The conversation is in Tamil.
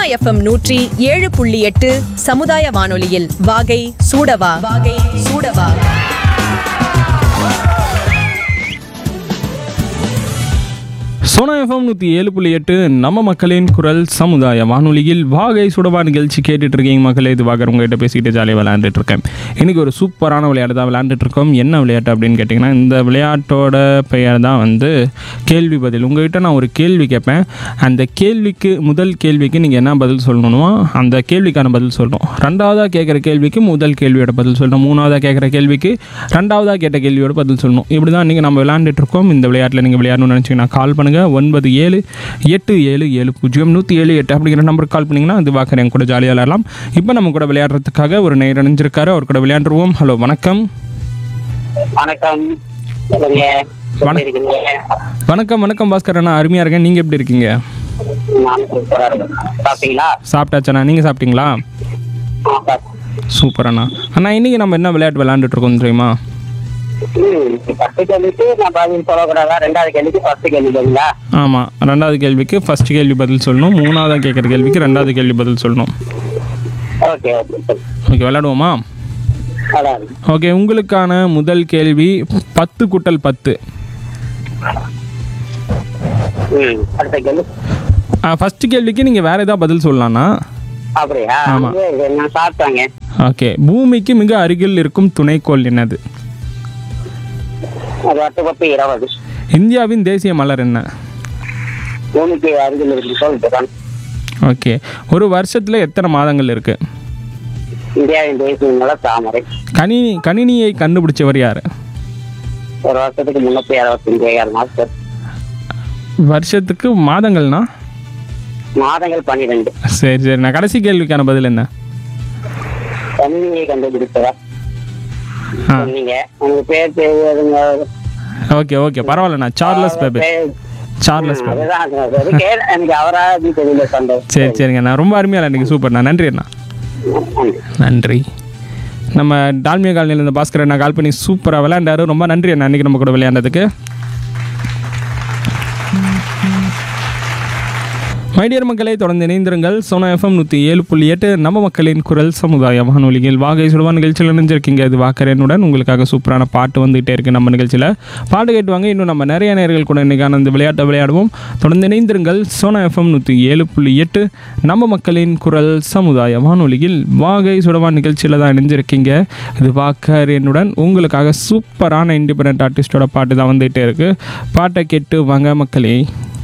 எஃப்எம் நூற்றி ஏழு புள்ளி எட்டு சமுதாய வானொலியில் வாகை சூடவா வாகை சூடவா சோனா எஃப்எம் நூற்றி ஏழு புள்ளி எட்டு நம்ம மக்களின் குரல் சமுதாய வானொலியில் வாகை சுடவா நிகழ்ச்சி கேட்டுட்டு இருக்கீங்க மக்களே இது வாகர் உங்ககிட்ட பேசிக்கிட்டு ஜாலியாக விளையாண்டுட்டு இருக்கேன் இன்னைக்கு ஒரு சூப்பரான விளையாட்டு தான் விளையாண்டுட்டு இருக்கோம் என்ன விளையாட்டு அப்படின்னு கேட்டிங்கன்னா இந்த விளையாட்டோட பெயர் தான் வந்து கேள்வி பதில் உங்ககிட்ட நான் ஒரு கேள்வி கேட்பேன் அந்த கேள்விக்கு முதல் கேள்விக்கு நீங்கள் என்ன பதில் சொல்லணுமோ அந்த கேள்விக்கான பதில் சொல்லணும் ரெண்டாவதாக கேட்குற கேள்விக்கு முதல் கேள்வியோட பதில் சொல்லணும் மூணாவதாக கேட்குற கேள்விக்கு ரெண்டாவதாக கேட்ட கேள்வியோட பதில் சொல்லணும் இப்படி தான் இன்றைக்கி நம்ம விளையாண்டுட்டு இருக்கோம் இந்த விளையாட்டில் நீங்கள் விளையாடணும்னு நினச்சிங்கன்னா கால் பண்ணுங்கள் ஒன்பது ஏழு எட்டு ஏழு ஏழு பூஜ்ஜியம் நூற்றி ஏழு எட்டு அப்படிங்கிற நம்பருக்கு கால் பண்ணிங்கன்னா அது பார்க்குறேன் என் கூட ஜாலியாக விளையாடலாம் இப்போ நம்ம கூட விளையாடுறதுக்காக ஒரு நேர் அணிஞ்சிருக்காரு அவர் கூட விளையாண்டுருவோம் ஹலோ வணக்கம் வணக்கம் சொல்லுங்க எப்படி இருக்கீங்க வணக்கம் வணக்கம் பாஸ்கர் அண்ணா அருமையாக இருக்கேன் நீங்கள் எப்படி இருக்கீங்க நானும் சூப்பரா இருக்கேன் சாப்பிட்டீங்களா சாப்பிட்டாச்சண்ணா நீங்கள் சாப்பிட்டீங்களா ஆ, சாப்பிட்டேன். சூப்பர் அண்ணா அண்ணா இன்றைக்கி நம்ம என்ன விளையாட்டு விளையாண்டுட்டு இருக்கோம் தெரியுமா ம், ஃபர்ஸ்ட் கேள்விக்கு நான் பதில் சொல்லக்கூடாதா ரெண்டாவது கேள்விக்கு ஃபர்ஸ்ட் கேள்வி சொல்லுங்களா ஆமாம் ரெண்டாவது கேள்விக்கு ஃபர்ஸ்ட் கேள்வி பதில் சொல்லணும் மூணாவது கேட்குற கேள்விக்கு ரெண்டாவது கேள்வி பதில் சொல்லணும் ஓகே ஓகே சரி. ஓகே விளையாடுவோமா அதான் ஓகே உங்களுக்கான முதல் கேள்வி பத்து குட்டல் பத்து ம் அடுத்த கேள்வி ஃபஸ்ட்டு கேள்விக்கு நீங்கள் வேறு ஏதாவது பதில் சொல்லலாம்னா அப்படியா ஆமா. வந்து நான் சாப்பிட்டாங்க ஓகே பூமிக்கு மிக அருகில் இருக்கும் துணைக்கோள் என்னது அது பத்து பத்து இருபது இந்தியாவின் தேசிய மலர் என்ன பூமிக்கு அருகில் இருக்கு சொல்லிட்டு தான் ஓகே ஒரு வருஷத்தில் எத்தனை மாதங்கள் இருக்குது இந்தியாவின் தேசிய நில தாமரை கணினி கணினியை கண்டுபிடிச்சவர் யார் ஒரு வருஷத்துக்கு முன்னூத்தி அறுபத்தஞ்சு ஏழு மாசம் வருஷத்துக்கு மாதங்கள்னா மாதங்கள் பன்னிரெண்டு சரி சரி நான் கடைசி கேள்விக்கான பதில் என்ன கணினியை கண்டுபிடித்ததா ஆ சொன்னீங்க உங்க பேர் தெரியாதுங்க ஓகே ஓகே பரவாயில்லண்ணா சார்லஸ் பேபே பேர் சார்லஸ் பேபே அதுதான் அது அது கேளு. எனக்கு அவரா தெரியல சந்தோஷம் சரி சரிங்க நான் ரொம்ப அருமையாக இன்றைக்கி சூப்பர்ண்ணா நன்றி அண்ணா நன்றி. நன்றி நம்ம டால்மியா காலனியில் இருந்த பாஸ்கர் அண்ணா கால் பண்ணி சூப்பராக விளையாண்டாரு ரொம்ப நன்றி அண்ணா அன்றைக்கி நம்ம கூட விளையாண்டதுக்கு மைடியர் மக்களை தொடர்ந்து இணைந்திருங்கள் சோனா எஃப்எம் நூற்றி ஏழு புள்ளி எட்டு நம்ம மக்களின் குரல் சமுதாய வானொலியில் வாகை சுடுவா நிகழ்ச்சியில் இணைஞ்சிருக்கீங்க இது வாக்கரனுடன் உங்களுக்காக சூப்பரான பாட்டு வந்துகிட்டே இருக்கு நம்ம நிகழ்ச்சியில் பாட்டு கேட்டுவாங்க இன்னும் நம்ம நிறைய நேர்கள் கூட இன்றைக்கான இந்த விளையாட்டை விளையாடுவோம் தொடர்ந்து இணைந்திருங்கள் சோனா எஃப்எம் நூற்றி ஏழு புள்ளி எட்டு நம்ம மக்களின் குரல் சமுதாய வானொலியில் வாகை சுடவா நிகழ்ச்சியில் தான் இணைஞ்சிருக்கீங்க இது வாக்கரனுடன் உங்களுக்காக சூப்பரான இண்டிபெண்ட் ஆர்டிஸ்டோட பாட்டு தான் வந்துகிட்டே இருக்குது பாட்டை கேட்டு வாங்க மக்களே